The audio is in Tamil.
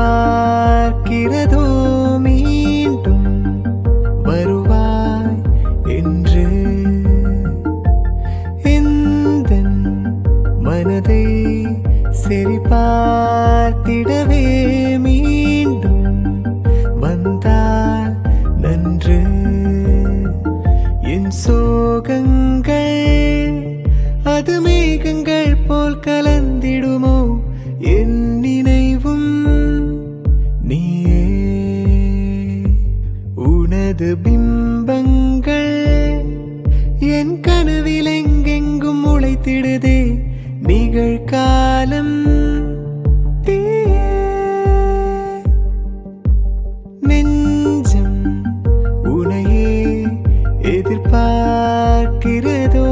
எதிர்பார்க்கிறதோ மீண்டும் வருவாய் என்று இந்த மனதை சரி பார்த்திடவே மீண்டும் வந்தால் நன்று என் சோகங்கள் அது மேகங்கள் போல் கலந்திடுமோ என் நினைவும் நீயே உனது பிம்பங்கள் என் கனவில் எங்கெங்கும் முளைத்திடுதே நிகழ்காலம் தீயே. நெஞ்சம் உனையே எதிர்பார்க்கிறதோ